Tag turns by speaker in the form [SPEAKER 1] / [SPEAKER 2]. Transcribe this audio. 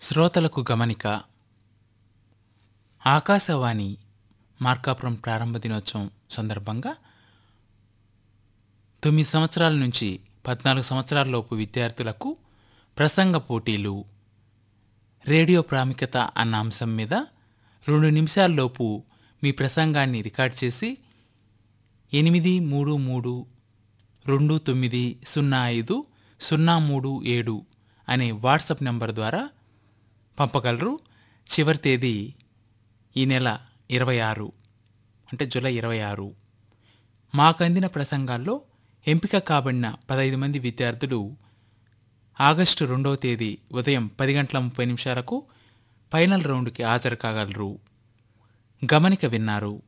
[SPEAKER 1] శ్రోతలకు గమనిక ఆకాశవాణి మార్కాపురం ప్రారంభ దినోత్సవం సందర్భంగా తొమ్మిది సంవత్సరాల నుంచి పద్నాలుగు సంవత్సరాలలోపు విద్యార్థులకు ప్రసంగ పోటీలు రేడియో ప్రాముఖ్యత అన్న అంశం మీద రెండు నిమిషాల్లోపు మీ ప్రసంగాన్ని రికార్డ్ చేసి ఎనిమిది మూడు మూడు రెండు తొమ్మిది సున్నా ఐదు సున్నా మూడు ఏడు అనే వాట్సాప్ నెంబర్ ద్వారా పంపగలరు చివరి తేదీ ఈ నెల ఇరవై ఆరు అంటే జూలై ఇరవై ఆరు మాకు అందిన ప్రసంగాల్లో ఎంపిక కాబడిన పదహైదు మంది విద్యార్థులు ఆగస్టు రెండవ తేదీ ఉదయం పది గంటల ముప్పై నిమిషాలకు ఫైనల్ రౌండ్కి హాజరు కాగలరు గమనిక విన్నారు